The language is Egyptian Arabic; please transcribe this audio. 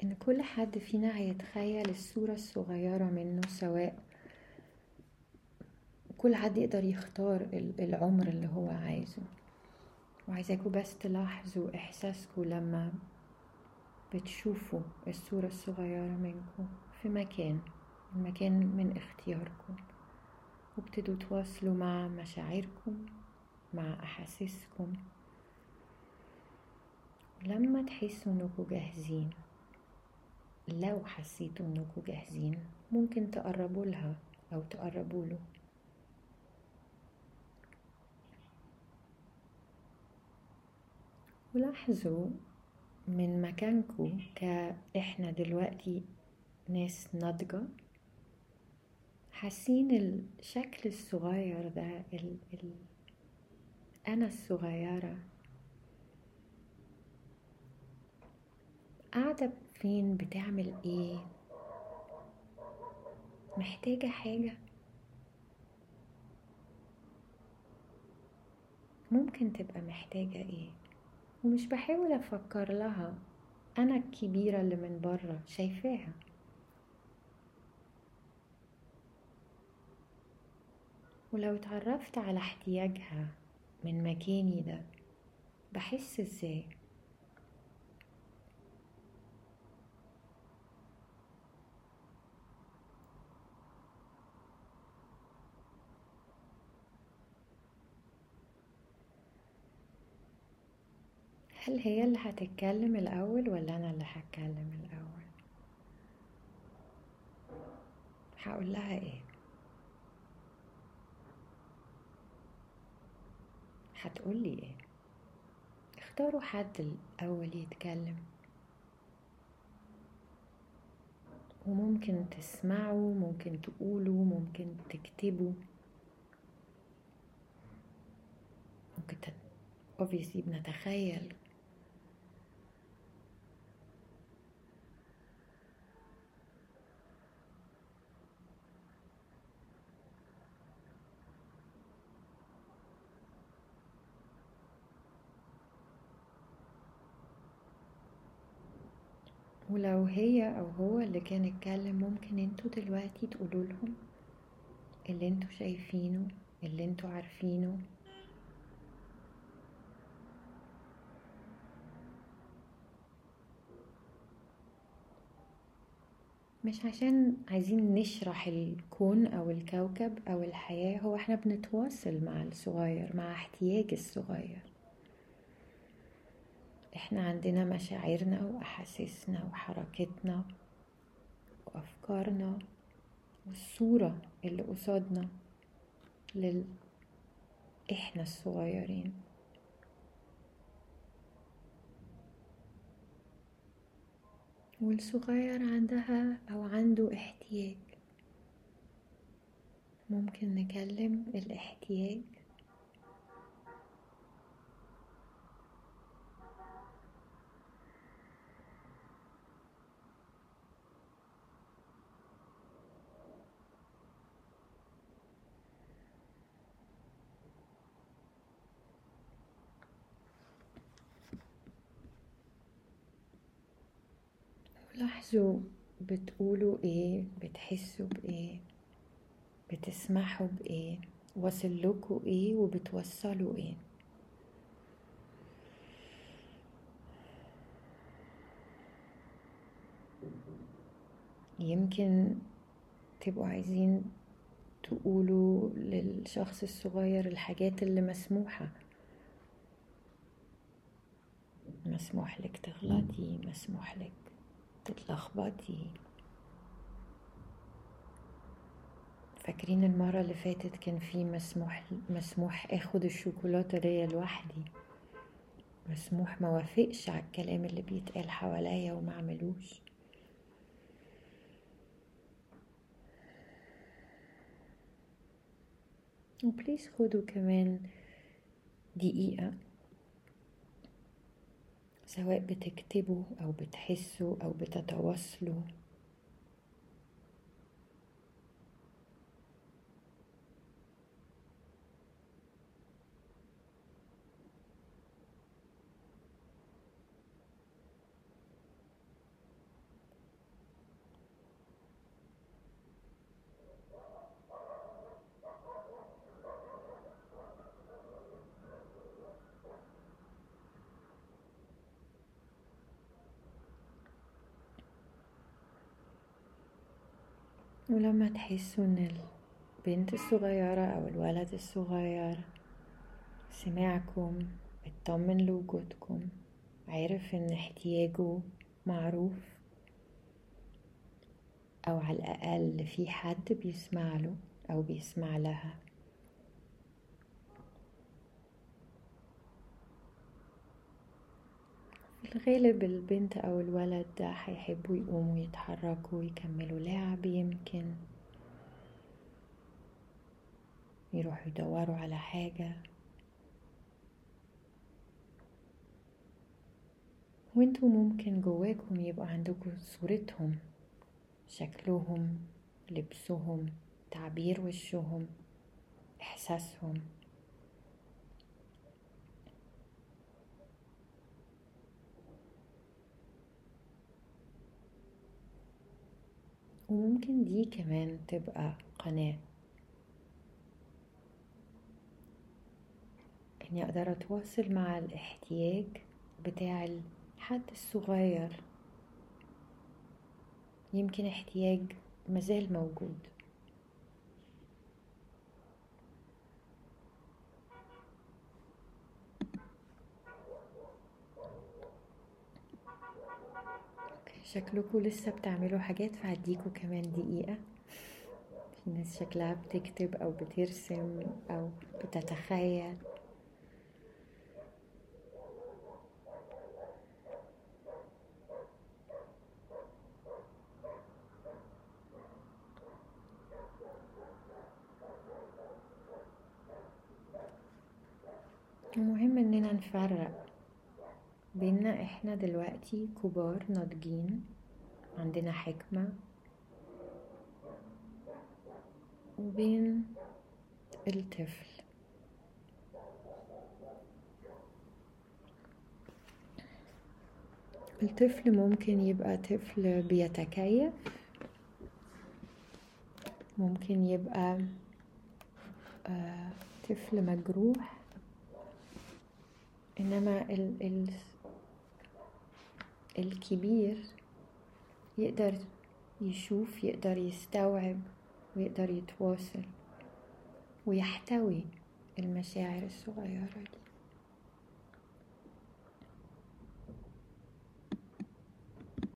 إن كل حد فينا هيتخيل الصورة الصغيرة منه سواء كل حد يقدر يختار العمر اللي هو عايزه وعايزاكوا بس تلاحظوا إحساسكوا لما بتشوفوا الصورة الصغيرة منكم في مكان المكان من اختياركم وابتدوا تواصلوا مع مشاعركم مع أحاسيسكم لما تحسوا انكم جاهزين لو حسيتوا انكم جاهزين ممكن تقربوا لها او تقربوا له ولاحظوا من مكانكم كإحنا دلوقتي ناس ناضجة حاسين الشكل الصغير ده ال ال أنا الصغيرة قاعدة فين بتعمل ايه محتاجة حاجة ممكن تبقى محتاجة ايه ومش بحاول افكر لها انا الكبيرة اللي من بره شايفاها ولو اتعرفت على احتياجها من مكاني ده بحس ازاي هل هي اللي هتتكلم الأول ولا أنا اللي هتكلم الأول هقول لها ايه هتقولي ايه اختاروا حد الأول يتكلم وممكن تسمعوا ممكن تقولوا ممكن تكتبوا ممكن تت... obviously بنتخيل ولو هي او هو اللي كان اتكلم ممكن انتوا دلوقتي تقولوا لهم اللي انتوا شايفينه اللي انتوا عارفينه مش عشان عايزين نشرح الكون او الكوكب او الحياة هو احنا بنتواصل مع الصغير مع احتياج الصغير احنا عندنا مشاعرنا واحاسيسنا وحركتنا وافكارنا والصورة اللي قصادنا لل احنا الصغيرين والصغير عندها او عنده احتياج ممكن نكلم الاحتياج لاحظوا بتقولوا ايه بتحسوا بايه بتسمحوا بايه واصل لكم ايه وبتوصلوا ايه يمكن تبقوا عايزين تقولوا للشخص الصغير الحاجات اللي مسموحة مسموح لك تغلطي مسموح لك تتلخبطي فاكرين المرة اللي فاتت كان في مسموح مسموح اخد الشوكولاتة دي لوحدي مسموح ما وافقش على الكلام اللي بيتقال حواليا وما اعملوش وبليز خدوا كمان دقيقة سواء بتكتبوا أو بتحسوا أو بتتواصلوا ولما تحسوا ان البنت الصغيرة او الولد الصغير سمعكم اطمن لوجودكم عرف ان احتياجه معروف او على الاقل في حد بيسمع له او بيسمع لها في الغالب البنت او الولد ده هيحبوا يقوموا يتحركوا ويكملوا لعب يمكن يروحوا يدوروا على حاجة وانتوا ممكن جواكم يبقى عندكم صورتهم شكلهم لبسهم تعبير وشهم احساسهم وممكن دي كمان تبقى قناة اني اقدر اتواصل مع الاحتياج بتاع الحد الصغير يمكن احتياج مازال موجود شكلكم لسه بتعملوا حاجات فهديكوا كمان دقيقة في ناس شكلها بتكتب أو بترسم أو بتتخيل المهم اننا نفرق بيننا احنا دلوقتي كبار ناضجين عندنا حكمة وبين الطفل الطفل ممكن يبقى طفل بيتكيف ممكن يبقى آه طفل مجروح انما ال ال الكبير يقدر يشوف يقدر يستوعب ويقدر يتواصل ويحتوي المشاعر الصغيرة دي